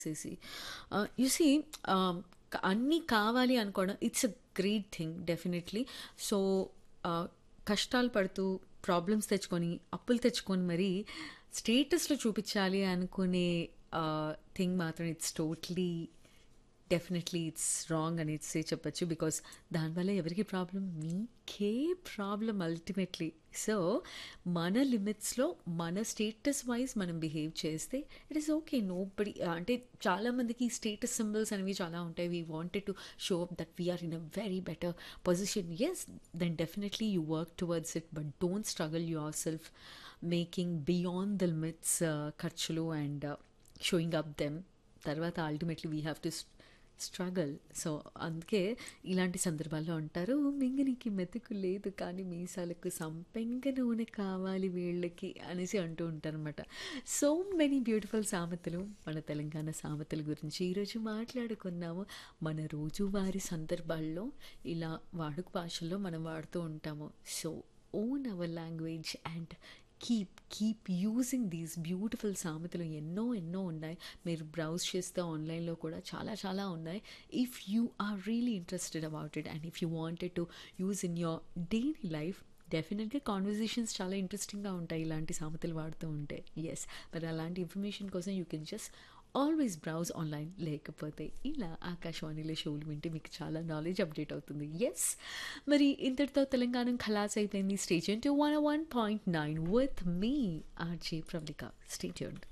చేసి you see అన్నీ కావాలి అనుకోవడం it's a great thing definitely so కష్టాలు పడుతూ ప్రాబ్లమ్స్ తెచ్చుకొని అప్పులు తెచ్చుకొని మరి స్టేటస్లో చూపించాలి అనుకునే థింగ్ మాత్రం it's totally definitely it's wrong అని ఇట్సే చెప్పచ్చు బికాస్ దానివల్ల ఎవరికి ప్రాబ్లం మీకే ప్రాబ్లం అల్టిమేట్లీ సో మన లిమిట్స్లో మన స్టేటస్ వైజ్ మనం బిహేవ్ చేస్తే it is okay nobody అంటే చాలామందికి స్టేటస్ సింబల్స్ అనేవి చాలా ఉంటాయి we wanted to show up that we are in a very better position yes then definitely you work towards it but don't struggle yourself making beyond the limits ఖర్చులు and showing up them తర్వాత ultimately we have to struggle so అందుకే ఇలాంటి సందర్భాల్లో అంటారు మింగనికి మెతుకు లేదు కానీ మీసాలకు సంపెంగ నూనె కావాలి వీళ్ళకి అనేసి అంటూ ఉంటారనమాట సో మెనీ బ్యూటిఫుల్ సామెతలు మన తెలంగాణ సామెతల గురించి ఈరోజు మాట్లాడుకున్నాము మన రోజువారీ సందర్భాల్లో ఇలా వాడుక భాషల్లో మనం వాడుతూ ఉంటాము so own our language and keep keep using these beautiful సామెతలు ఎన్నో ఎన్నో ఉన్నాయి మీరు బ్రౌజ్ చేస్తే ఆన్లైన్లో కూడా చాలా చాలా ఉన్నాయి if you are really interested about it and if you wanted to use in your daily life డెఫినెట్గా కాన్వర్జేషన్స్ చాలా ఇంట్రెస్టింగ్గా ఉంటాయి ఇలాంటి సామెతలు వాడుతూ ఉంటే ఎస్ మరి అలాంటి ఇన్ఫర్మేషన్ కోసం you can just always browse online లేకపోతే ఇలా ఆకాశవాణిలో షోలు వింటే మీకు చాలా నాలెడ్జ్ అప్డేట్ అవుతుంది ఎస్ మరి ఇంతటితో తెలంగాణ ఖలాస్ అయిపోయింది station two one one point nine with me RJ Pravallika stay tune